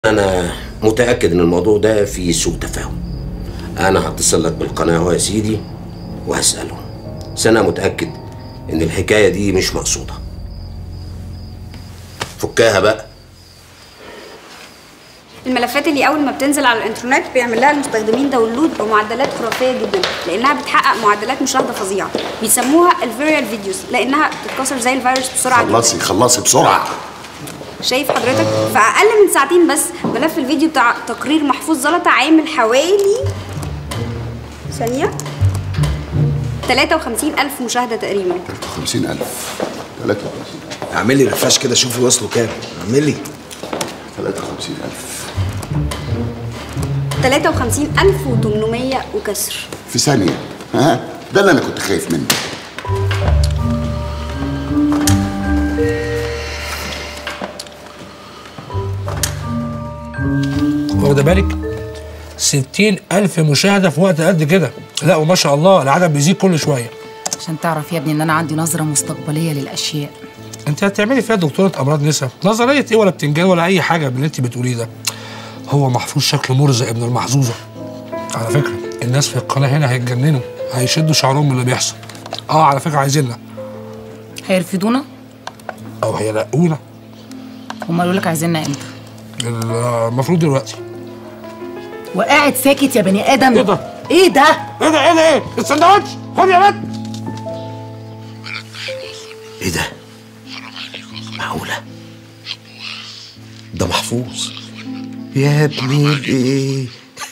انا متاكد ان الموضوع ده فيه سوء تفاهم انا هتصل لك بالقناه اهو يا سيدي وهسالهم بس انا متاكد ان الحكايه دي مش مقصوده فكاها بقى الملفات اللي اول ما بتنزل على الانترنت بيعمل لها المستخدمين داونلود بمعدلات خرافيه جدا لانها بتحقق معدلات مشاهده فظيعه بيسموها الفيريال فيديوز لانها بتتكسر زي الفيروس بسرعه جدا خلصي خلصي بسرعه شايف حضرتك في اقل من ساعتين بس ملف الفيديو بتاع تقرير محفوظ زلطه عامل حوالي ثانيه 53 ألف مشاهدة تقريبا 50000 53000 اعملي رفاش كده شوفي وصلوا كام اعملي 53000 53800 وكسر في ثانيه ها ده اللي انا كنت خايف منه واخده بالك 60 ألف مشاهدة في وقت قد كده لا وما شاء الله العدد بيزيد كل شوية عشان تعرف يا ابني ان انا عندي نظره مستقبليه للاشياء انت هتعملي فيها دكتورة أمراض نسا نظرية ايه ولا بتنجان ولا أي حاجة من اللي انت بتقوليه ده هو محفوظ شكله مرزق ابن المحظوظة على فكرة الناس في القناة هنا هيتجننوا هيشدوا شعرهم من اللي بيحصل اه على فكرة عايزيننا هيرفضونا أو هيلاقونا هم قالوا لك عايزيننا امتى المفروض دلوقتي وقاعد ساكت يا بني ادم ايه ده؟ ايه ده ايه ده ايه ده ايه؟ السندوتش خد يا بنت ايه ده معقوله ده محفوظ يا ابني الايه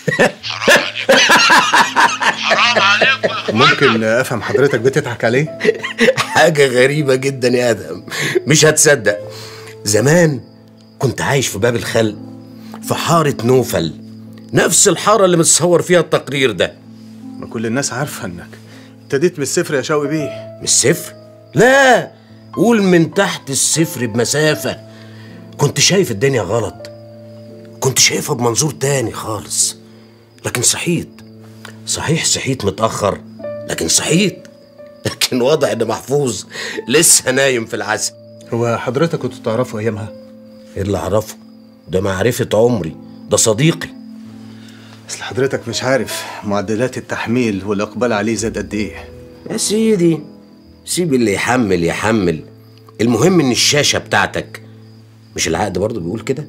ممكن افهم حضرتك بتضحك عليه حاجة غريبة جدا يا آدم مش هتصدق زمان كنت عايش في باب الخل في حارة نوفل نفس الحارة اللي متصور فيها التقرير ده ما كل الناس عارفه انك ابتديت من الصفر يا شوقي بيه من الصفر؟ لا قول من تحت الصفر بمسافة كنت شايف الدنيا غلط كنت شايفها بمنظور تاني خالص لكن صحيت صحيح صحيت متأخر لكن صحيت لكن واضح ان محفوظ لسه نايم في العسل هو حضرتك كنت تعرفه ايامها ايه اللي اعرفه ده معرفة عمري ده صديقي اصل حضرتك مش عارف معدلات التحميل والاقبال عليه زاد قد ايه يا سيدي سيب اللي يحمل يحمل المهم ان الشاشة بتاعتك مش العقد برضه بيقول كده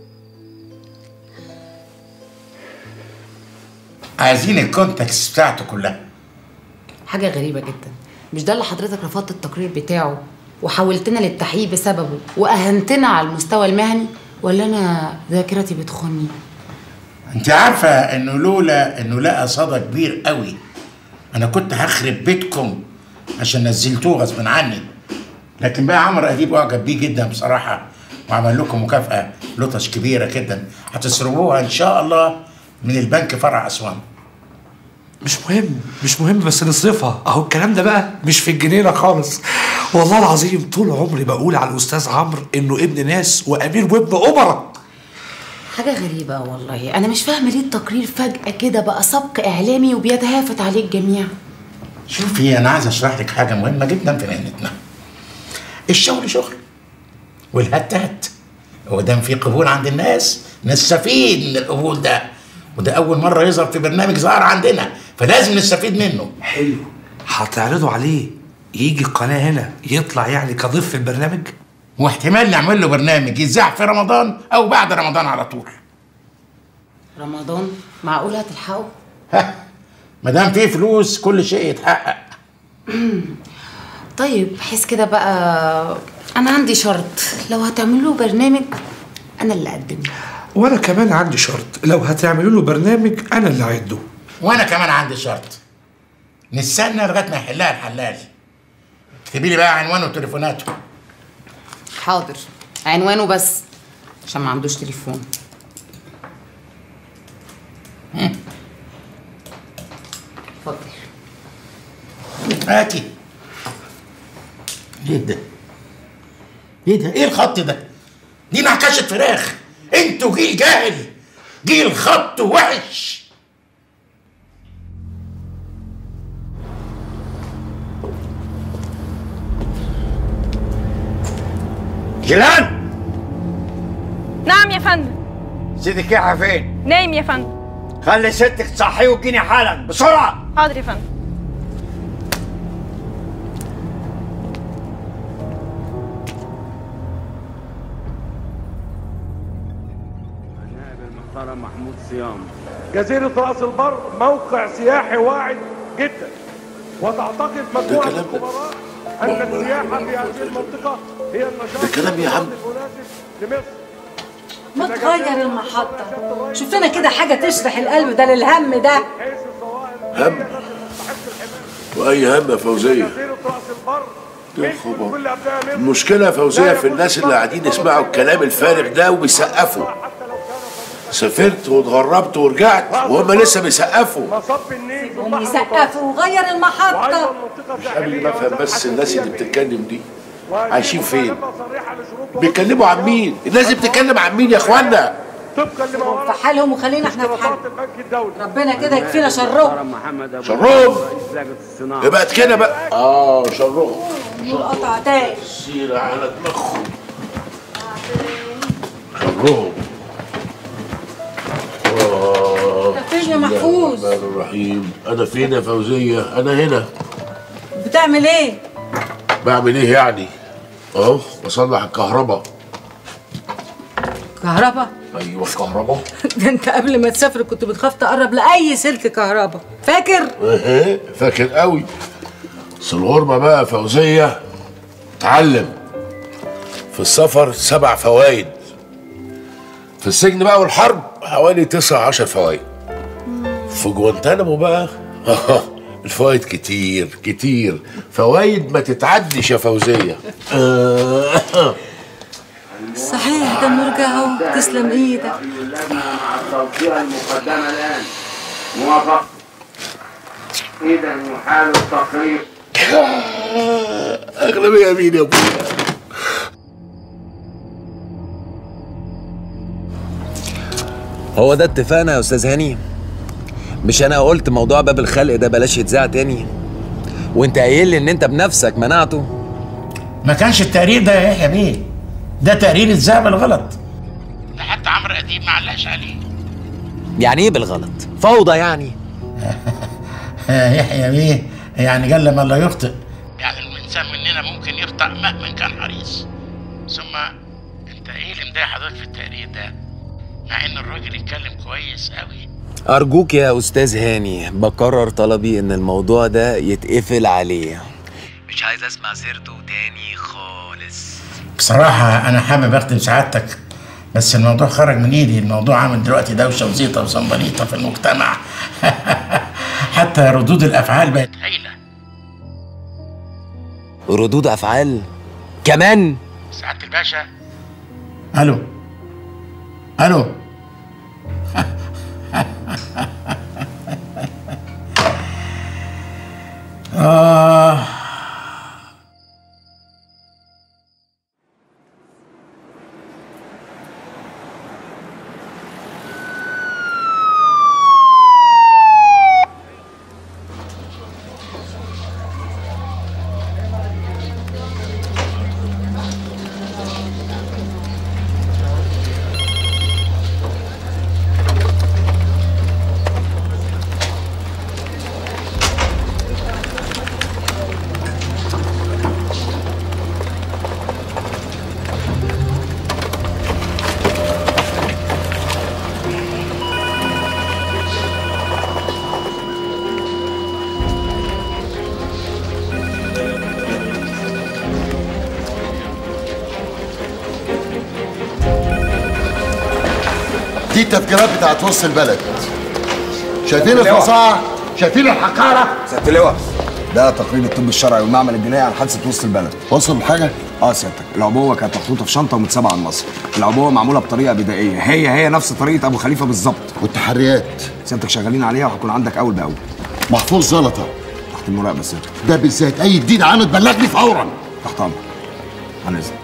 عايزين الكونتكست بتاعته كلها حاجه غريبه جدا مش ده اللي حضرتك رفضت التقرير بتاعه وحولتنا للتحقيق بسببه واهنتنا على المستوى المهني ولا انا ذاكرتي بتخني انت عارفه انه لولا انه لقى صدى كبير قوي انا كنت هخرب بيتكم عشان نزلتوه غصب عني لكن بقى عمرو اديب اعجب بيه جدا بصراحه وعمل لكم مكافاه لطش كبيره جدا هتصرفوها ان شاء الله من البنك فرع اسوان مش مهم مش مهم بس نصرفها اهو الكلام ده بقى مش في الجنينه خالص والله العظيم طول عمري بقول على الاستاذ عمرو انه ابن ناس وامير وابن امراء حاجه غريبه والله انا مش فاهمه ليه التقرير فجاه كده بقى سبق اعلامي وبيتهافت عليه الجميع شوفي انا عايز اشرح لك حاجه مهمه جدا في مهنتنا الشغل شغل والهت هت ودام في قبول عند الناس نستفيد من القبول ده وده اول مره يظهر في برنامج ظهر عندنا فلازم نستفيد منه حلو هتعرضوا عليه يجي القناه هنا يطلع يعني كضيف في البرنامج واحتمال نعمل له برنامج يذاع في رمضان او بعد رمضان على طول رمضان معقول هتلحقوا ها ما دام في فلوس كل شيء يتحقق طيب بحيث كده بقى انا عندي شرط لو هتعملوا برنامج انا اللي اقدمه وانا كمان عندي شرط لو هتعملوا له برنامج انا اللي اعده وانا كمان عندي شرط نستنى لغايه ما يحلها الحلال اكتبي لي بقى عنوانه وتليفوناته حاضر عنوانه بس عشان ما عندوش تليفون اتفضل هاتي ايه ده؟ ايه ده؟ ايه الخط ده؟ دي نعكشة فراخ انتوا جيل جاهل جيل خط وحش جيلان نعم يا فندم سيدي كيحة فين؟ نايم يا فندم خلي ستك تصحيه وتجيني حالا بسرعة حاضر يا فندم المحترم محمود صيام جزيرة رأس البر موقع سياحي واعد جدا وتعتقد مجموعة كلام ده. الخبراء أن السياحة في هذه المنطقة هي النشاط ده كلام يا عم. المناسب لمصر ما تغير المحطة شوف لنا كده حاجة تشرح القلب ده للهم ده هم واي هم يا فوزيه جزيرة رأس البر يا خبر المشكله يا فوزيه في الناس اللي قاعدين يسمعوا الكلام الفارغ ده وبيسقفوا سافرت واتغربت ورجعت وهم لسه بيسقفوا مصب النيل هم يسقفوا وغير المحطة مش قبل ما افهم بس الناس اللي بتتكلم دي عايشين فين بيتكلموا عن مين الناس دي بتتكلم عن مين يا اخوانا طبقا لما هم في حالهم وخلينا احنا في حالنا البنك الدولي ربنا كده يكفينا شرهم محمد ابو شرهم رئيس لجنه الصناعه بقت كده بقى اه شرهم نور قطع تاني سيرة على دماغهم شرهم آه، انت فين يا بسم الله محفوظ؟ الرحمن الرحيم انا فين يا فوزيه انا هنا بتعمل ايه؟ بعمل ايه يعني اهو بصلح الكهرباء كهرباء ايوه الكهرباء ده انت قبل ما تسافر كنت بتخاف تقرب لأي سلك كهرباء فاكر؟ ايه فاكر قوي بس الغربة بقى يا فوزية اتعلم في السفر سبع فوائد في السجن بقى والحرب حوالي تسع عشر فوائد في جوانتانامو بقى الفوائد كتير كتير فوائد ما تتعدش يا فوزية آه. صحيح ده مرجع اهو تسلم ايدك التوقيع المقدمه الان موافق اذا يحال التقرير أغلبية مين يا أبويا هو ده اتفقنا يا استاذ هاني مش انا قلت موضوع باب الخلق ده بلاش يتذاع تاني وانت قايل لي ان انت بنفسك منعته ما كانش التقرير ده يا يحيى بيه ده تقرير اتذاع بالغلط ده حتى عمرو اديب ما علقش عليه يعني ايه بالغلط فوضى يعني يحيى بيه يعني قال لما لا يخطئ يعني الانسان مننا ممكن يخطأ مهما كان حريص ثم انت ايه اللي مضايق حضرتك في التقرير ده مع ان الراجل يتكلم كويس قوي ارجوك يا استاذ هاني بكرر طلبي ان الموضوع ده يتقفل عليه مش عايز اسمع سيرته تاني خالص بصراحة أنا حابب أخدم سعادتك بس الموضوع خرج من إيدي الموضوع عامل دلوقتي دوشة وزيطة وزنبليطة في المجتمع حتى ردود الأفعال بقت هايلة ردود افعال كمان سعادة الباشا ألو ألو آه دي التفجيرات بتاعت وسط البلد شايفين الفظاعه شايفين الحقاره سيادة اللواء ده تقرير الطب الشرعي والمعمل الجنائي عن حادثه وسط البلد وصل حاجه اه سيادتك العبوه كانت محطوطه في شنطه ومتسابعه على النصر العبوه معموله بطريقه بدائيه هي هي نفس طريقه ابو خليفه بالظبط والتحريات سيادتك شغالين عليها وهكون عندك اول باول محفوظ زلطه تحت المراقبه سيادتك ده بالذات اي جديد عنه تبلغني فورا تحت امرك عن اذنك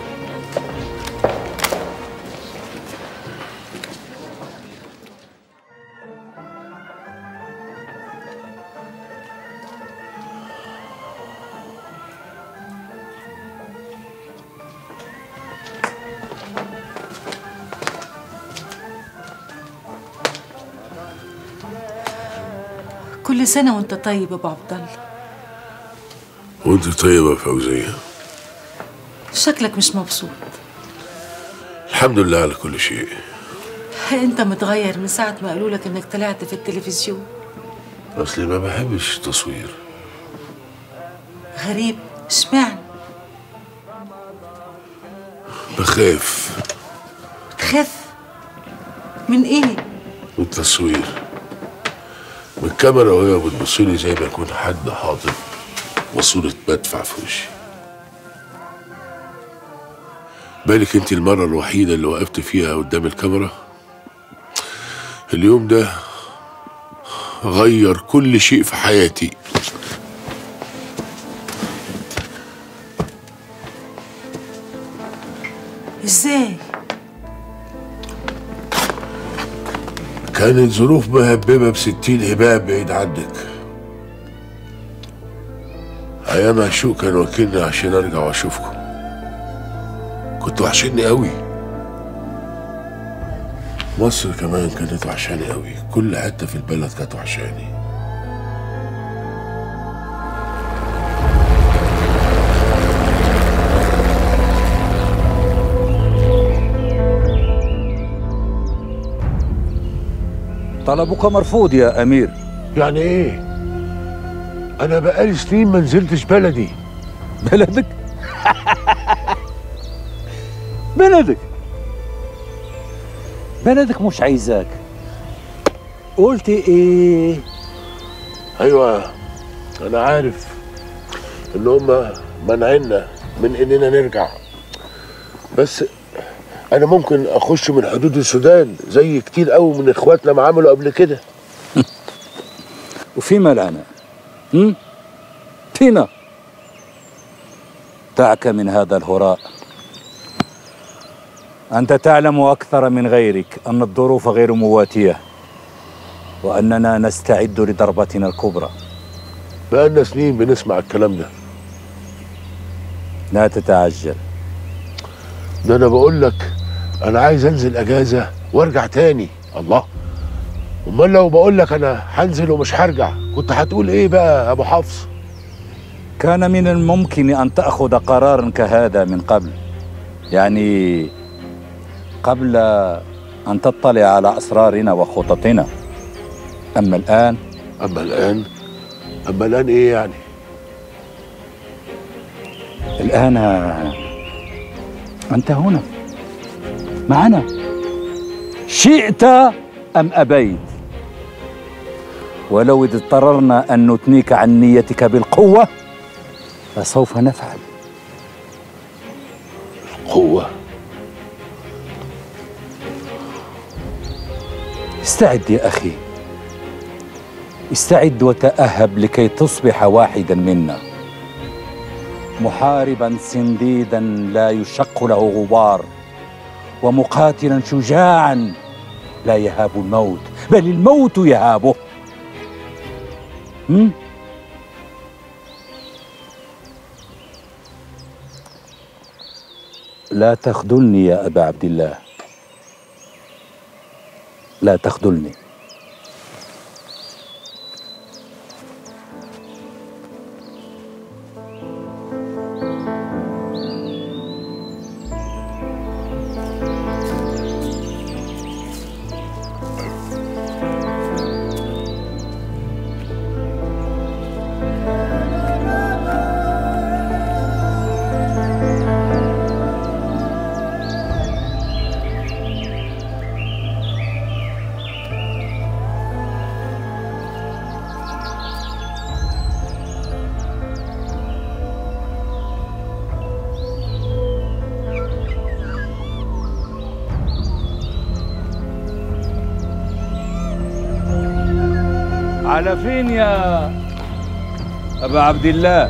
كل سنة وانت طيب يا ابو عبد الله وانت طيبة يا فوزية شكلك مش مبسوط الحمد لله على كل شيء انت متغير من ساعة ما قالوا لك انك طلعت في التلفزيون اصلي ما بحبش التصوير غريب اشمعنى بخاف تخاف من ايه من التصوير من الكاميرا وهي بتبصلي زي ما يكون حد حاطط ماسورة مدفع في وشي بالك انت المرة الوحيدة اللي وقفت فيها قدام الكاميرا اليوم ده غير كل شيء في حياتي ازاي كانت ظروف مهببة بستين هباب بعيد عنك أيام عشوق كان واكلني عشان أرجع وأشوفكم كنت وحشني قوي مصر كمان كانت وحشاني قوي كل حتة في البلد كانت وحشاني طلبك مرفوض يا أمير يعني إيه؟ أنا بقالي سنين ما نزلتش بلدي بلدك؟ بلدك بلدك مش عايزاك قلت ايه أيوة أنا عارف إن هما منعنا من إننا نرجع بس أنا ممكن أخش من حدود السودان زي كتير قوي من إخواتنا ما عملوا قبل كده وفيما الآن هم؟ فينا دعك من هذا الهراء أنت تعلم أكثر من غيرك أن الظروف غير مواتية وأننا نستعد لضربتنا الكبرى بقالنا سنين بنسمع الكلام ده لا تتعجل ده أنا بقول لك أنا عايز أنزل أجازة وأرجع تاني الله أمال لو بقول لك أنا هنزل ومش هرجع كنت هتقول إيه بقى يا أبو حفص كان من الممكن أن تأخذ قرارا كهذا من قبل يعني قبل أن تطلع على أسرارنا وخططنا أما الآن أما الآن أما الآن إيه يعني الآن أنت هنا معنا شئت أم أبيت ولو إذ اضطررنا أن نثنيك عن نيتك بالقوة فسوف نفعل قوة استعد يا أخي استعد وتأهب لكي تصبح واحدا منا محاربا سنديدا لا يشق له غبار ومقاتلا شجاعا لا يهاب الموت بل الموت يهابه هم؟ لا تخذلني يا أبا عبد الله لا تخذلني على فين يا أبا عبد الله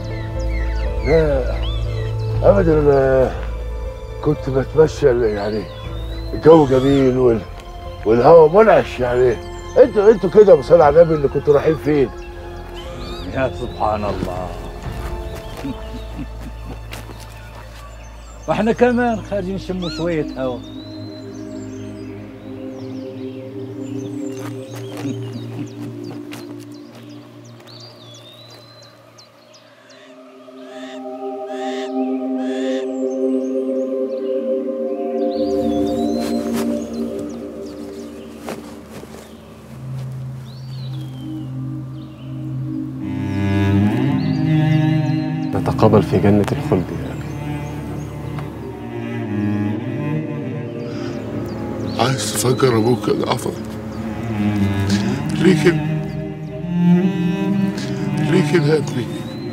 لا أبدا أنا كنت بتمشى يعني الجو جميل وال... والهواء منعش يعني انتوا انتوا كده بصلي على النبي اللي كنتوا رايحين فين؟ يا سبحان الله واحنا كمان خارجين نشموا شوية هوا نتقابل في جنة الخلد يا أبي عايز تفجر ابوك يا جعفر ليه كده ليه كده يا ابني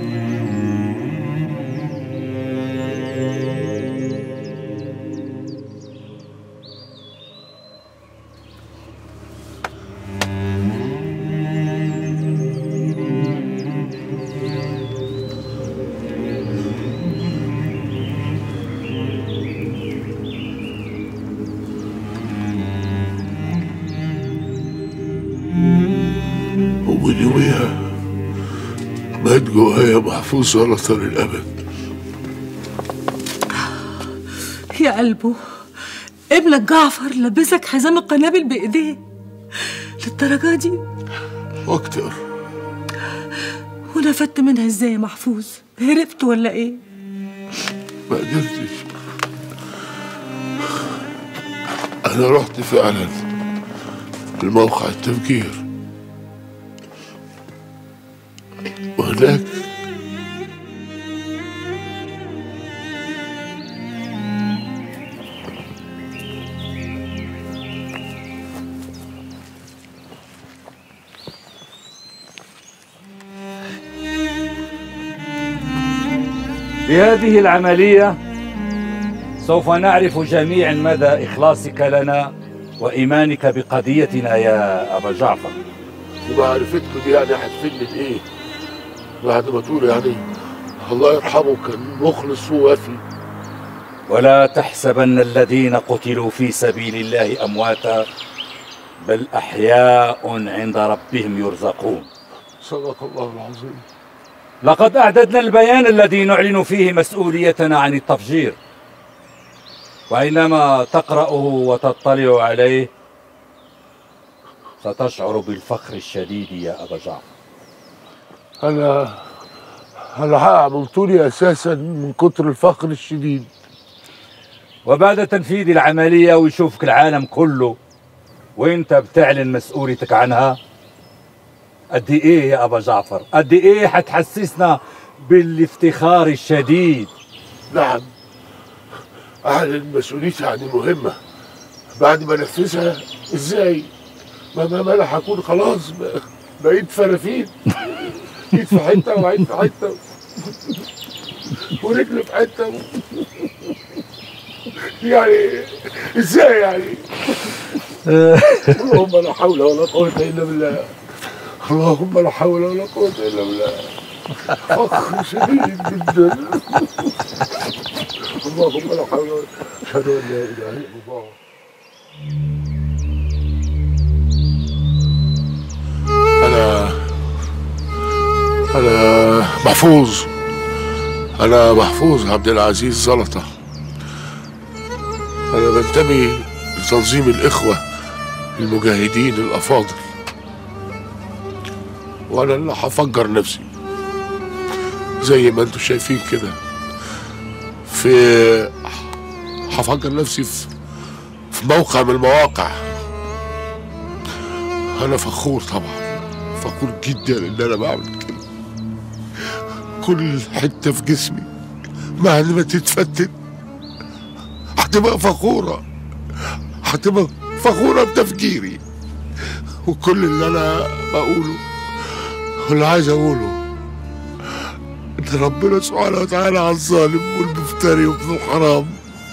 ومن يوميها مات جوايا محفوظ سلطة للأبد يا قلبه ابنك جعفر لبسك حزام القنابل بايديه للدرجه دي واكتر ونفدت منها ازاي يا محفوظ هربت ولا ايه ما قدرتش أنا رحت فعلا لموقع التفجير وهناك بهذه العملية سوف نعرف جميعا مدى إخلاصك لنا وإيمانك بقضيتنا يا أبا جعفر ومعرفتكم دي يعني هتفيدني بإيه؟ بعد ما تقول يعني الله يرحمه كان مخلص ووفي ولا تحسبن الذين قتلوا في سبيل الله أمواتا بل أحياء عند ربهم يرزقون صدق الله العظيم لقد أعددنا البيان الذي نعلن فيه مسؤوليتنا عن التفجير وحينما تقرأه وتطلع عليه ستشعر بالفخر الشديد يا أبا جعفر أنا أنا هعمل طولي أساسا من كتر الفقر الشديد وبعد تنفيذ العملية ويشوفك العالم كله وانت بتعلن مسؤوليتك عنها قد ايه يا ابا جعفر قد ايه حتحسسنا بالافتخار الشديد نعم أعلن مسؤوليتي عن المهمة بعد ما أنفذها إزاي؟ ما ما ما أنا هكون خلاص ب- بقيت فرافين إيد في حتة وعين في حتة ورجل في حتة و... يعني إزاي يعني؟ اللهم لا حول ولا قوة إلا بالله اللهم لا حول ولا قوة إلا بالله فخر شديد جدا اللهم لا حول ولا أشهد أن لا إله إلا الله أنا أنا محفوظ أنا محفوظ عبد العزيز زلطة أنا بنتمي لتنظيم الإخوة المجاهدين الأفاضل وأنا اللي هفجر نفسي زي ما انتم شايفين كده في هفجر نفسي في في موقع من المواقع أنا فخور طبعا فخور جدا إن أنا بعمل كده كل حتة في جسمي بعد ما تتفتت هتبقى فخورة هتبقى فخورة بتفكيري وكل اللي أنا بقوله واللي عايز أقوله إن ربنا سبحانه وتعالى على الظالم والمفتري وابن الحرام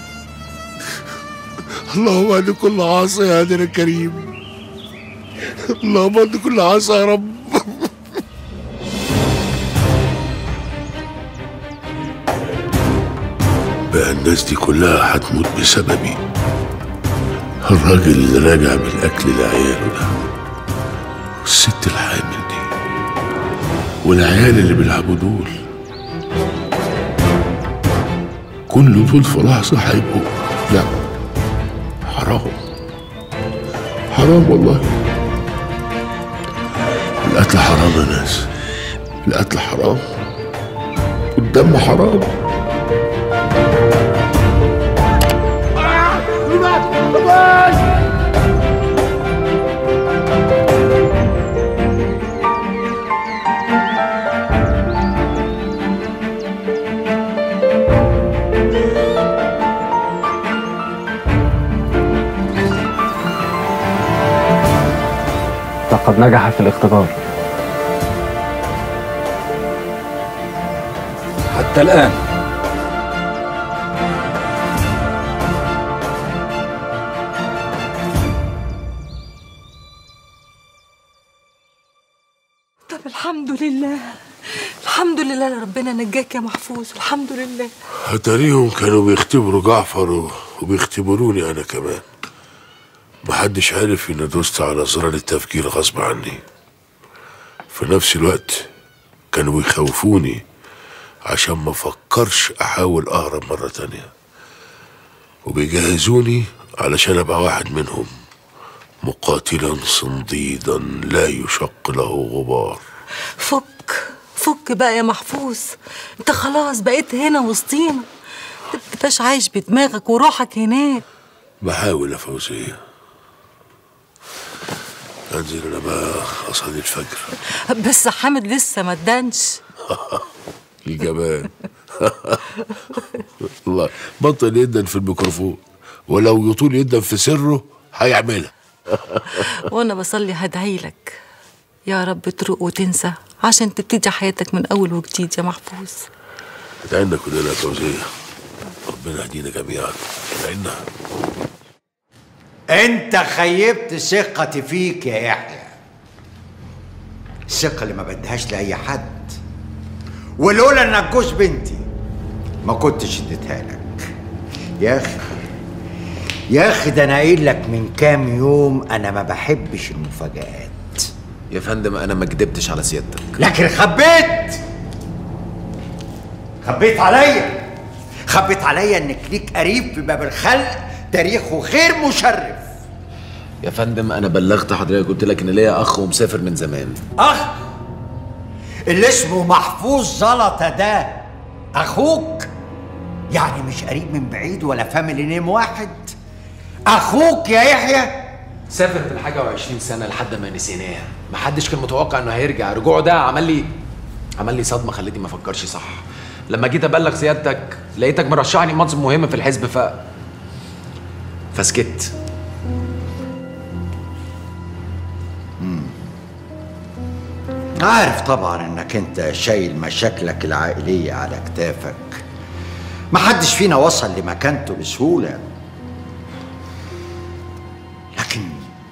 اللهم اهد كل عاصي يا هادنا الكريم اللهم اهد كل عاصي يا رب بقى الناس دي كلها هتموت بسببي الراجل اللي راجع بالاكل لعياله ده والست الحامل دي والعيال اللي بيلعبوا دول كل دول في لحظة هيبقوا لا حرام حرام والله القتل حرام يا ناس القتل حرام والدم حرام لقد نجح في الاختبار حتى الآن طب الحمد لله الحمد لله إن ربنا نجاك يا محفوظ الحمد لله اتاريهم كانوا بيختبروا جعفر و- وبيختبروني انا كمان محدش عارف اني دوست على زرار التفكير غصب عني في نفس الوقت كانوا بيخوفوني عشان ما افكرش احاول اهرب مرة تانية وبيجهزوني علشان ابقى واحد منهم مقاتلا صنديدا لا يشق له غبار فك فك بقى يا محفوظ انت خلاص بقيت هنا وسطينا انت متبقاش عايش بدماغك وروحك هناك بحاول يا فوزية انزل انا بقى اصلي الفجر بس حامد لسه ما ادانش الجمال والله بطل يدن في الميكروفون ولو يطول يدن في سره هيعملها وانا بصلي هدعي لك يا رب تروق وتنسى عشان تبتدي حياتك من اول وجديد يا محفوظ ادعينا كلنا يا فوزية ربنا يهدينا جميعا ادعينا انت خيبت ثقتي فيك يا يحيى الثقة اللي ما بديهاش لأي حد ولولا انك جوز بنتي ما كنتش اديتها لك يا اخي يا اخي ده انا قايل لك من كام يوم انا ما بحبش المفاجآت يا فندم انا ما كدبتش على سيادتك لكن خبيت خبيت عليا خبيت عليا انك ليك قريب في باب الخلق تاريخه غير مشرف يا فندم انا بلغت حضرتك قلت لك ان ليا اخ ومسافر من زمان اخ اللي اسمه محفوظ زلطه ده اخوك يعني مش قريب من بعيد ولا فاميلي نيم واحد اخوك يا يحيى سافر في الحاجة وعشرين سنة لحد ما نسيناه محدش كان متوقع انه هيرجع رجوعه ده عمل لي عمل لي صدمة خلتني ما افكرش صح لما جيت ابلغ سيادتك لقيتك مرشحني منصب مهم في الحزب ف فسكت عارف طبعا انك انت شايل مشاكلك العائلية على كتافك محدش فينا وصل لمكانته بسهولة لكن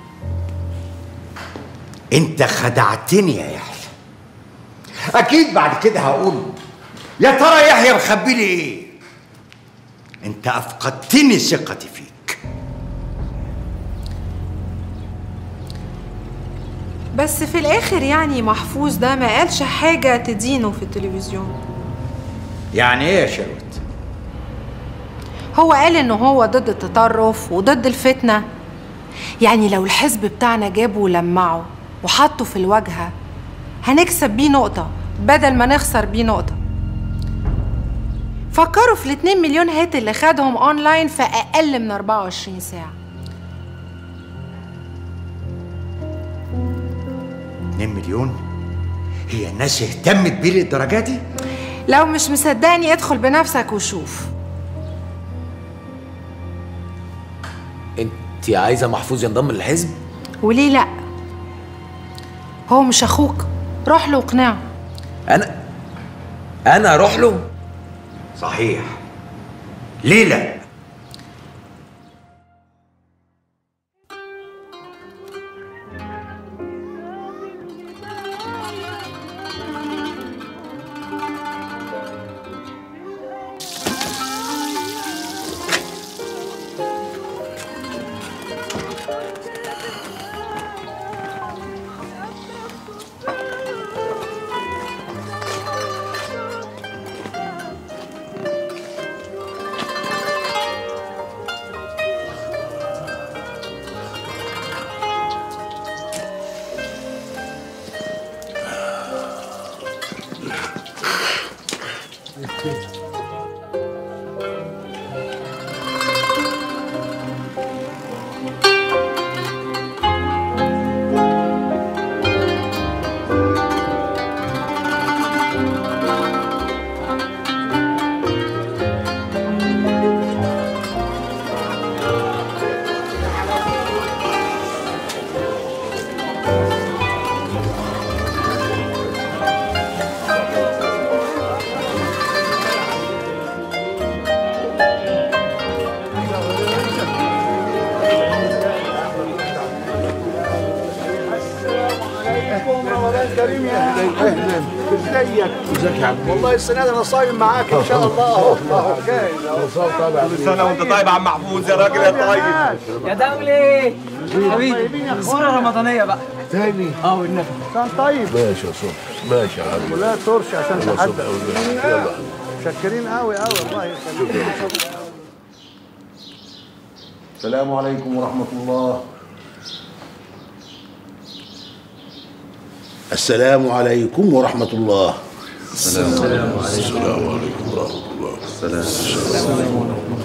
انت خدعتني يا يحيى اكيد بعد كده هقول يا ترى يحيى مخبي لي ايه انت افقدتني ثقتي فيك بس في الاخر يعني محفوظ ده ما قالش حاجة تدينه في التلفزيون يعني ايه يا شروت هو قال انه هو ضد التطرف وضد الفتنة يعني لو الحزب بتاعنا جابه ولمعه وحطه في الواجهة هنكسب بيه نقطة بدل ما نخسر بيه نقطة فكروا في الاتنين مليون هيت اللي خدهم اونلاين في اقل من 24 ساعة 2 مليون هي الناس اهتمت بيه للدرجة دي لو مش مصدقني ادخل بنفسك وشوف انت عايزة محفوظ ينضم للحزب وليه لا هو مش اخوك روح له واقنعه انا انا اروح له صحيح ليه لا عليكم رمضان كريم يا اهلا ازيك ازيك يا عم والله السنه دي انا صايم معاك ان شاء الله اهو اهو جاهز اهو كل سنه وانت طيب يا عم محفوظ يا راجل يا طيب يا دولي حبيبي الصوره رمضانيه بقى تاني اه والنبي كان طيب ماشي يا صبحي ماشي يا عم لا ترش عشان يلا تحدد صبحي يلا متشكرين قوي قوي الله يخليك السلام عليكم ورحمة الله السلام عليكم ورحمة الله السلام عليكم السلام عليكم ورحمة الله السلام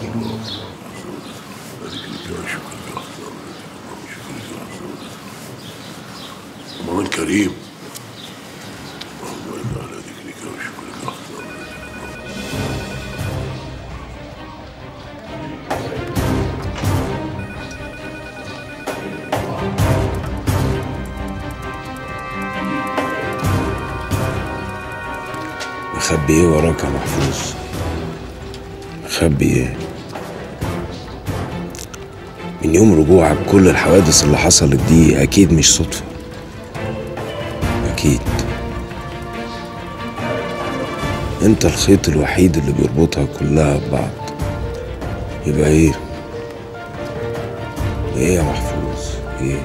رمضان كريم اللهم إنا على ذكرك وشكرك أحسن مخبي ايه وراك يا محفوظ مخبي ايه من يوم رجوعك كل الحوادث اللي حصلت دي اكيد مش صدفة اكيد انت الخيط الوحيد اللي بيربطها كلها ببعض يبقى ايه ايه يا محفوظ ايه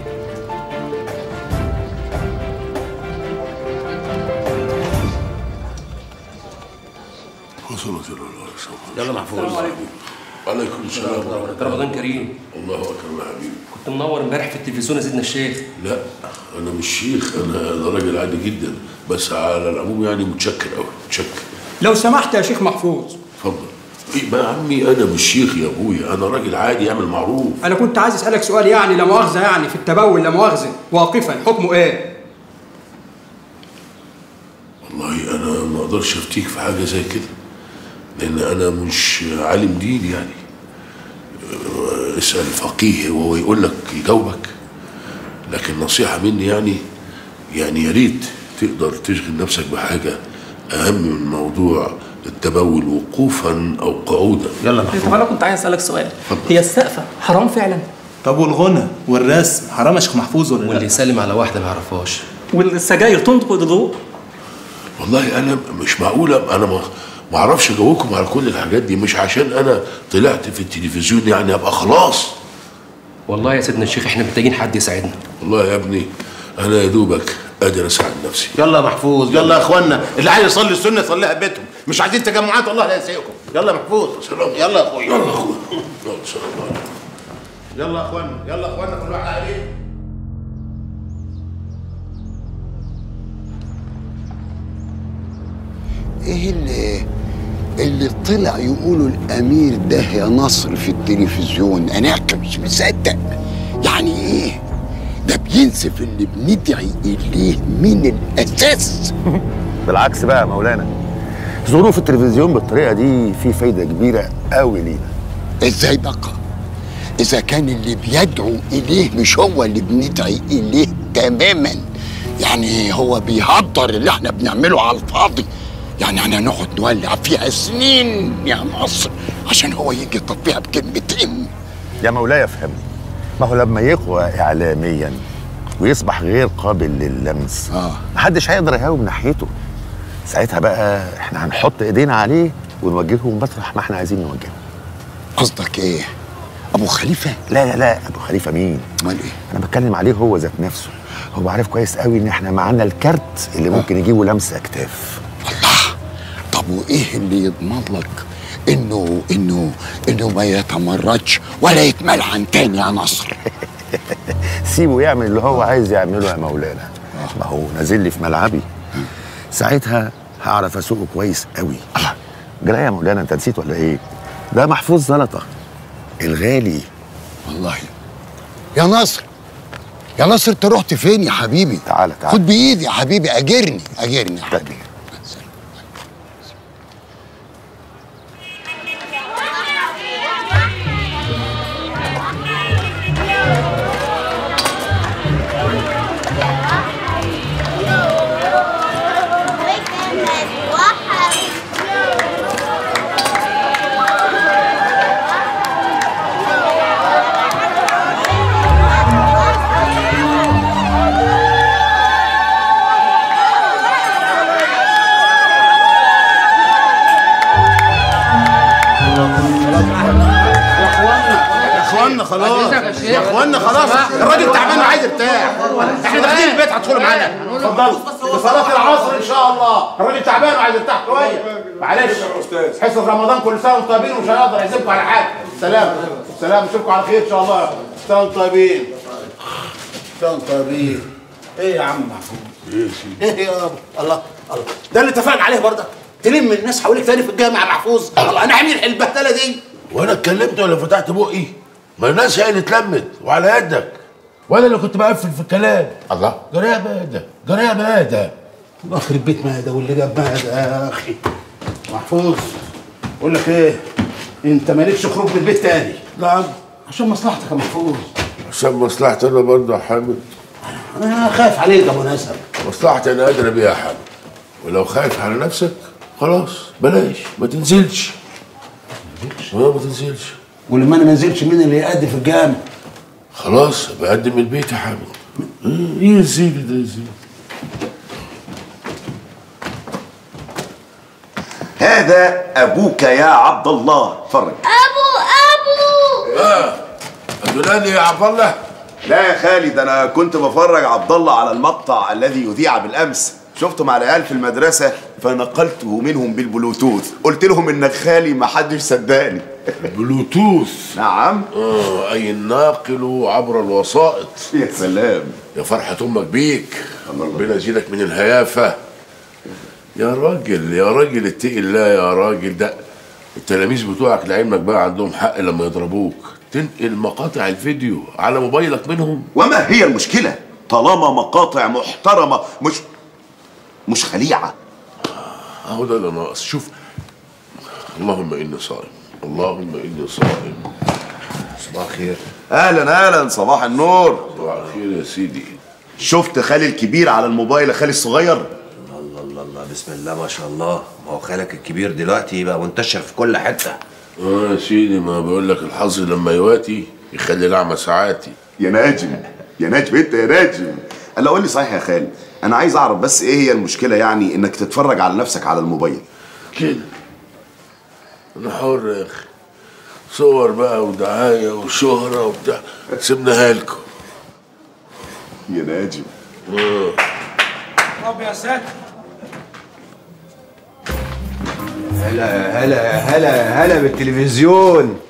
وصلت إلى الله سبحانه يلا محفوظ. السلام عليكم وعليكم السلام ورحمة الله رمضان كريم الله أكبر يا حبيبي كنت منور امبارح في التلفزيون يا سيدنا الشيخ لا أنا مش شيخ أنا أنا راجل عادي جدا بس على العموم يعني متشكر أوي متشكر لو سمحت يا شيخ محفوظ اتفضل إيه بقى يا عمي أنا مش شيخ يا أبويا أنا راجل عادي يعمل معروف انا كنت عايز اسالك سؤال يعني لا مؤاخذه يعني في التبول لا مؤاخذه واقفا حكمه ايه والله أنا ما أقدرش أفتيك في حاجة زي كده لأن أنا مش عالم دين يعني أه، اسأل فقيه وهو يقول لك يجاوبك لكن نصيحة مني يعني يعني يا ريت تقدر تشغل نفسك بحاجة أهم من موضوع التبول وقوفا أو قعودا يلا طب انا كنت عايز اسالك سؤال هي السقفه حرام فعلا طب والغنى والرسم حرام يا شيخ محفوظ ولا واللي يسلم على واحده ما يعرفهاش والسجاير تنقض الضوء والله انا مش معقوله انا ما ما اعرفش اجاوبكم على كل الحاجات دي مش عشان انا طلعت في التلفزيون يعني ابقى خلاص والله يا سيدنا الشيخ احنا محتاجين حد يساعدنا والله يا ابني انا يا دوبك قادر اساعد نفسي يلا يا محفوظ يلا يا اخوانا اللي عايز يصلي السنه يصليها في بيتهم مش عايزين تجمعات الله لا يسيئكم يلا يا محفوظ يلا يا اخويا يلا يا اخويا يلا سلام عليكم يلا يا اخوانا يلا يا اخوانا كل واحد عليه ايه اللي اللي طلع يقولوا الامير ده يا نصر في التلفزيون انا مش مصدق يعني ايه ده بينسف اللي بندعي اليه من الاساس بالعكس بقى يا مولانا ظهوره في التلفزيون بالطريقه دي في فايده كبيره قوي لينا ازاي بقى اذا كان اللي بيدعو اليه مش هو اللي بندعي اليه تماما يعني هو بيهدر اللي احنا بنعمله على الفاضي يعني احنا نقعد نولع فيها سنين يا مصر عشان هو يجي يطفيها بكلمتين يا مولاي افهمني ما هو لما يقوى اعلاميا ويصبح غير قابل للمس اه محدش هيقدر يهاوم ناحيته ساعتها بقى احنا هنحط ايدينا عليه ونوجهه مطرح ما احنا عايزين نوجهه قصدك ايه ابو خليفه لا لا لا ابو خليفه مين امال ايه انا بتكلم عليه هو ذات نفسه هو عارف كويس قوي ان احنا معانا الكارت اللي ممكن يجيبه لمسه اكتاف طب وايه اللي يضمن لك انه انه انه ما يتمردش ولا يتملعن تاني يا نصر سيبه يعمل اللي هو عايز يعمله يا مولانا ما هو نازل لي في ملعبي ساعتها هعرف اسوقه كويس قوي جرى يا مولانا انت نسيت ولا ايه ده محفوظ زلطه الغالي والله يا نصر يا نصر انت رحت فين يا حبيبي تعالى تعالى خد بايدي يا حبيبي اجرني اجرني يا حبيبي يا اخوانا خلاص الراجل تعبان وعايز يرتاح احنا داخلين البيت هتدخلوا معانا اتفضلوا لصلاه العصر ان شاء الله الراجل تعبان وعايز يرتاح شويه معلش حصه رمضان كل سنه وانتم طيبين ومش هيقدر يعزمكم على حاجه سلام سلام نشوفكم على خير ان شاء الله سنه وانتم طيبين سنه وانتم طيبين ايه يا عم محفوظ ايه يابا الله الله ده اللي اتفقنا عليه برضه تلم الناس حواليك تاني في الجامع محفوظ الله انا عامل البهدله دي وانا اتكلمت ولا فتحت بقي ما الناس هي اللي اتلمت وعلى يدك وانا اللي كنت بقفل في الكلام الله جرى يا بادة جرى يا بادة الله يخرب بيت مهدى واللي جاب مهدى يا اخي محفوظ بقول لك ايه انت مالكش خروج من البيت تاني نعم عشان مصلحتك يا محفوظ عشان مصلحتي انا برضه يا حامد انا خايف عليك يا ابو نسب مصلحتي انا قادر بيها يا حامد ولو خايف على نفسك خلاص بلاش ما تنزلش اه ما تنزلش ولما انا ما انزلش مين اللي يأدي في الجامع خلاص بقدم البيت يا حامد اه، ايه الزيل ده الزيل هذا ابوك يا عبد الله فرج ابو ابو اه هتقولاني يا عبد الله لا يا خالد انا كنت بفرج عبد الله على المقطع الذي يذيع بالامس شفته مع العيال في المدرسه فنقلته منهم بالبلوتوث قلت لهم انك خالي ما حدش صدقني بلوتوث نعم اه اي الناقل عبر الوسائط يا سلام يا فرحة امك بيك ربنا يزيدك من الهيافة يا راجل يا راجل اتقي الله يا راجل ده التلاميذ بتوعك لعلمك بقى عندهم حق لما يضربوك تنقل مقاطع الفيديو على موبايلك منهم وما هي المشكله طالما مقاطع محترمه مش مش خليعه اهو ده اللي ناقص شوف اللهم اني صائم اللهم اني صائم صباح الخير اهلا اهلا صباح النور صباح الخير يا سيدي شفت خالي الكبير على الموبايل يا خالي الصغير الله الله الله بسم الله ما شاء الله ما هو خالك الكبير دلوقتي بقى منتشر في كل حته اه يا سيدي ما بقول لك الحظ لما يواتي يخلي الاعمى ساعاتي يا ناجم يا ناجم انت يا ناجم قال قول لي صحيح يا خالي انا عايز اعرف بس ايه هي المشكله يعني انك تتفرج على نفسك على الموبايل كده انا حر يا اخي صور بقى ودعايه وشهره وبتاع سيبناها لكم يا ناجم اه رب يا ساتر هلا هلا هلا هلا بالتلفزيون